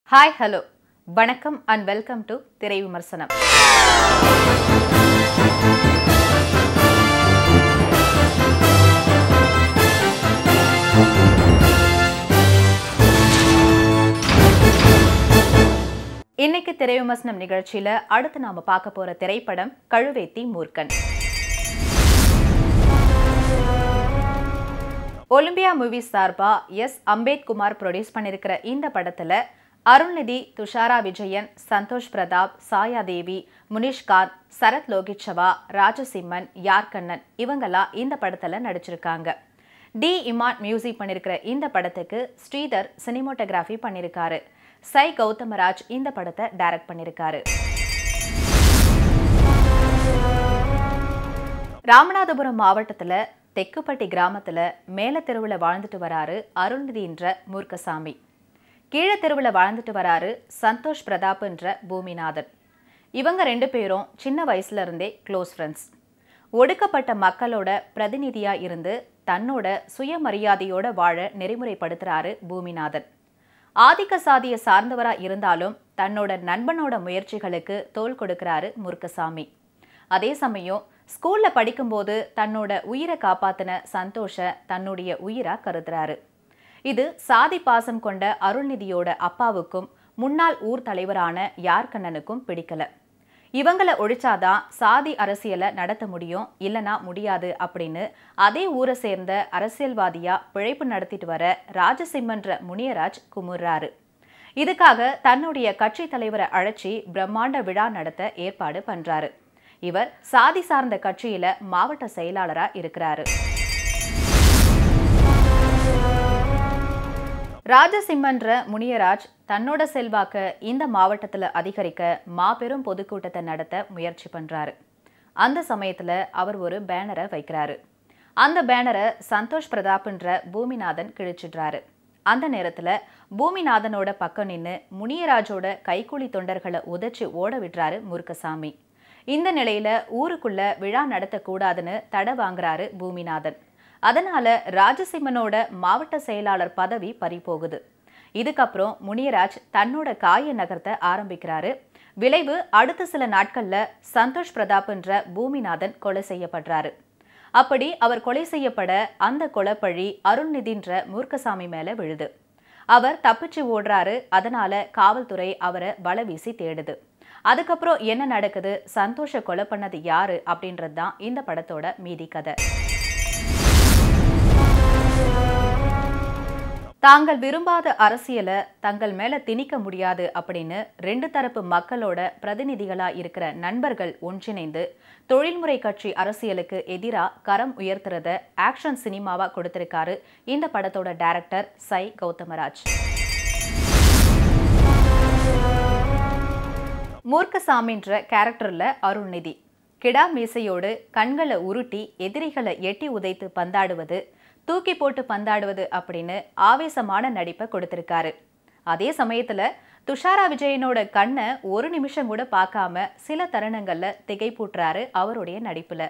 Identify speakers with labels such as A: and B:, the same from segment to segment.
A: hi hello வணக்கம் and welcome to திரை விமர்சனம் இன்னைக்கு திரை விமர்சனம் நிகழ்ச்சியில அடுத்து நாம பார்க்க போற திரைப்படம் கழுவேத்தி மூர்க்கன் ஒலிம்பியா மூவிஸ் சார்பா எஸ் அம்பேத்குமார் ப்ரொடியூஸ் பண்ணியிருக்கிற இந்த படத்துல அருள்நிதி துஷாரா விஜயன் சந்தோஷ் பிரதாப் சாயாதேவி முனிஷ்காந்த் சரத் லோகிச்சவா ராஜசிம்மன் யார்கண்ணன் இவங்கெல்லாம் இந்த படத்துல நடிச்சிருக்காங்க டி இமான் மியூசிக் பண்ணியிருக்கிற இந்த படத்துக்கு ஸ்ரீதர் சினிமோட்டோகிராஃபி பண்ணியிருக்காரு சை கௌதமராஜ் இந்த படத்தை டைரக்ட் பண்ணியிருக்காரு ராமநாதபுரம் மாவட்டத்துல தெக்குப்பட்டி கிராமத்துல மேல தெருவுல வாழ்ந்துட்டு வராரு அருள்நிதின்ற மூர்க்கசாமி கீழ தெருவுல வாழ்ந்துட்டு வராரு சந்தோஷ் பிரதாப்ன்ற பூமிநாதன் இவங்க ரெண்டு பேரும் சின்ன வயசுல இருந்தே க்ளோஸ் ஃப்ரெண்ட்ஸ் ஒடுக்கப்பட்ட மக்களோட பிரதிநிதியா இருந்து தன்னோட சுயமரியாதையோட வாழ நெறிமுறைப்படுத்துறாரு பூமிநாதன் ஆதிக்க சாதியை சார்ந்தவரா இருந்தாலும் தன்னோட நண்பனோட முயற்சிகளுக்கு தோள் கொடுக்கிறாரு முருக்கசாமி அதே சமயம் ஸ்கூல்ல படிக்கும்போது தன்னோட உயிரை காப்பாத்தின சந்தோஷ தன்னுடைய உயிரா கருதுறாரு இது சாதி பாசம் கொண்ட அருள்நிதியோட அப்பாவுக்கும் முன்னாள் ஊர் தலைவரான யார்கண்ணனுக்கும் பிடிக்கல இவங்கள ஒழிச்சாதான் சாதி அரசியலை நடத்த முடியும் இல்லனா முடியாது அப்படின்னு அதே ஊரை சேர்ந்த அரசியல்வாதியா பிழைப்பு நடத்திட்டு வர ராஜசிம்மன்ற முனியராஜ் குமுறாரு இதுக்காக தன்னுடைய கட்சி தலைவரை அழைச்சி பிரம்மாண்ட விழா நடத்த ஏற்பாடு பண்றாரு இவர் சாதி சார்ந்த கட்சியில மாவட்ட செயலாளரா இருக்கிறாரு ராஜசிம்மன்ற முனியராஜ் தன்னோட செல்வாக்க இந்த மாவட்டத்துல அதிகரிக்க மாபெரும் பொதுக்கூட்டத்தை நடத்த முயற்சி பண்றாரு அந்த சமயத்துல அவர் ஒரு பேனரை வைக்கிறாரு அந்த பேனரை சந்தோஷ் பிரதாப்ன்ற பூமிநாதன் கிழிச்சிடுறாரு அந்த நேரத்துல பூமிநாதனோட பக்கம் நின்னு முனியராஜோட கைக்கூலி தொண்டர்களை உதைச்சு ஓட விடுறாரு முருக்கசாமி இந்த நிலையில ஊருக்குள்ள விழா நடத்தக்கூடாதுன்னு தடை வாங்குறாரு பூமிநாதன் அதனால ராஜசிம்மனோட மாவட்ட செயலாளர் பதவி பறிபோகுது இதுக்கப்புறம் முனியராஜ் தன்னோட காய நகர்த்த ஆரம்பிக்கிறாரு விளைவு அடுத்த சில நாட்கள்ல சந்தோஷ் பிரதாப்ன்ற பூமிநாதன் கொலை செய்யப்படுறாரு அப்படி அவர் கொலை செய்யப்பட அந்த கொலைப்பழி அருள்நிதின்ற மூர்க்கசாமி மேல விழுது அவர் தப்பிச்சு ஓடுறாரு அதனால காவல்துறை அவரை வலை வீசி தேடுது அதுக்கப்புறம் என்ன நடக்குது சந்தோஷ கொலை பண்ணது யாரு அப்படின்றது தான் இந்த படத்தோட மீதி கதை தாங்கள் விரும்பாத அரசியலை தங்கள் மேல திணிக்க முடியாது அப்படின்னு ரெண்டு தரப்பு மக்களோட பிரதிநிதிகளா இருக்கிற நண்பர்கள் ஒன்றிணைந்து தொழில்முறை கட்சி அரசியலுக்கு எதிரா கரம் உயர்த்துறத ஆக்ஷன் சினிமாவா கொடுத்திருக்காரு இந்த படத்தோட டைரக்டர் சை கௌதமராஜ் மூர்க்கசாமின்ற கேரக்டர்ல அருள்நிதி கிடா மீசையோடு கண்களை உருட்டி எதிரிகளை எட்டி உதைத்து பந்தாடுவது தூக்கி போட்டு பந்தாடுவது அப்படின்னு ஆவேசமான நடிப்பை கொடுத்திருக்காரு அதே சமயத்துல துஷாரா விஜயனோட கண்ணை ஒரு நிமிஷம் கூட பார்க்காம சில தருணங்கள்ல திகைப்பூட்டுறாரு அவருடைய நடிப்புல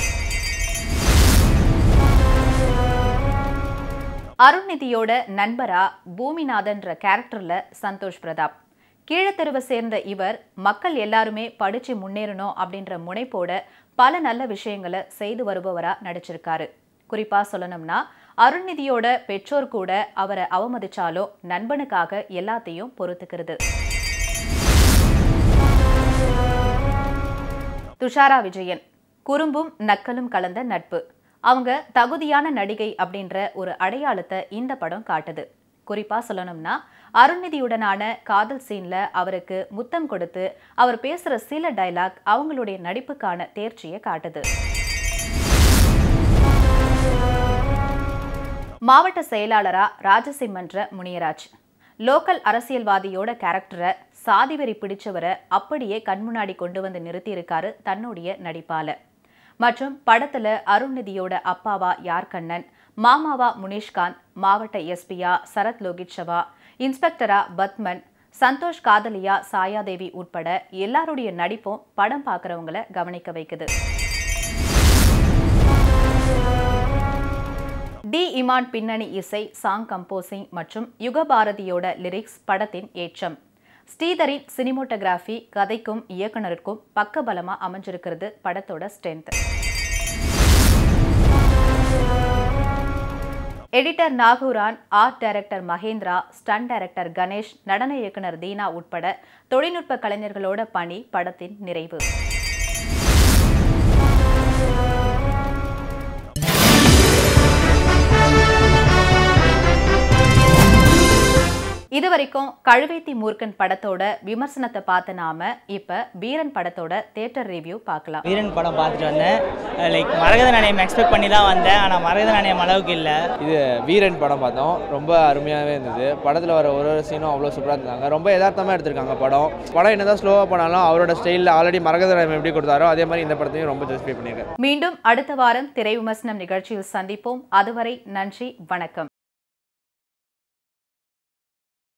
A: அருள்நிதியோட நண்பரா பூமிநாதன்ற கேரக்டர்ல சந்தோஷ் பிரதாப் கீழத்தெருவை சேர்ந்த இவர் மக்கள் எல்லாருமே படிச்சு முன்னேறணும் அப்படின்ற முனைப்போட பல நல்ல விஷயங்களை செய்து வருபவரா நடிச்சிருக்காரு குறிப்பா சொல்லணும்னா அருள்நிதியோட பெற்றோர் கூட அவரை அவமதிச்சாலும் நண்பனுக்காக எல்லாத்தையும் பொறுத்துக்கிறது துஷாரா விஜயன் குறும்பும் நக்கலும் கலந்த நட்பு அவங்க தகுதியான நடிகை அப்படின்ற ஒரு அடையாளத்தை இந்த படம் காட்டுது குறிப்பா சொல்லணும்னா அருள்நிதியுடனான காதல் சீன்ல அவருக்கு முத்தம் கொடுத்து அவர் பேசுற சில டைலாக் அவங்களுடைய நடிப்புக்கான தேர்ச்சியை காட்டுது மாவட்ட செயலாளரா ராஜசிம்மன்ற முனியராஜ் லோக்கல் அரசியல்வாதியோட கேரக்டரை சாதிவெறி பிடிச்சவரை அப்படியே கண்முன்னாடி கொண்டு வந்து நிறுத்தியிருக்காரு தன்னுடைய நடிப்பால மற்றும் படத்துல அருள்நிதியோட அப்பாவா யார்கண்ணன் மாமாவா முனிஷ்காந்த் மாவட்ட எஸ்பியா சரத் லோகிட்சவா இன்ஸ்பெக்டரா பத்மன் சந்தோஷ் காதலியா சாயாதேவி உட்பட எல்லாருடைய நடிப்பும் படம் பார்க்குறவங்கள கவனிக்க வைக்குது டி இமான் பின்னணி இசை சாங் கம்போசிங் மற்றும் யுகபாரதியோட லிரிக்ஸ் படத்தின் ஏற்றம் ஸ்ரீதரின் சினிமோட்டோகிராஃபி கதைக்கும் இயக்குனருக்கும் பக்கபலமா அமைஞ்சிருக்கிறது படத்தோட strength editor Nagooran art director Mahendra stun director Ganesh நடன இயக்குனர் தீனா உட்பட தொழில்நுட்ப கலைஞர்களோட பணி படத்தின் நிறைவு இதுவரைக்கும் கழுவேத்தி மூர்க்கன் படத்தோட விமர்சனத்தை பார்த்த நாம இப்ப வீரன் படத்தோட தியேட்டர் ரிவ்யூ பார்க்கலாம்
B: வீரன் படம் பார்த்துட்டு வந்தேன் லைக் மரகத நாணயம் எக்ஸ்பெக்ட் பண்ணி தான் வந்தேன் ஆனால் மரகத நாணயம் அளவுக்கு இல்லை
C: இது வீரன் படம் பார்த்தோம் ரொம்ப அருமையாகவே இருந்தது படத்தில் வர ஒரு ஒரு சீனும் அவ்வளோ சூப்பராக இருந்தாங்க ரொம்ப யதார்த்தமாக எடுத்திருக்காங்க படம் படம் என்னதான் ஸ்லோவாக பண்ணாலும் அவரோட ஸ்டைலில் ஆல்ரெடி மரகதராயம் எப்படி கொடுத்தாரோ அதே மாதிரி இந்த படத்தையும் ரொம்ப ஜஸ்டிஃபை பண்ணியிருக்காரு
A: மீண்டும் அடுத்த வாரம் திரை விமர்சனம் நிகழ்ச்சியில் சந்திப்போம் அதுவரை நன்றி வணக்கம்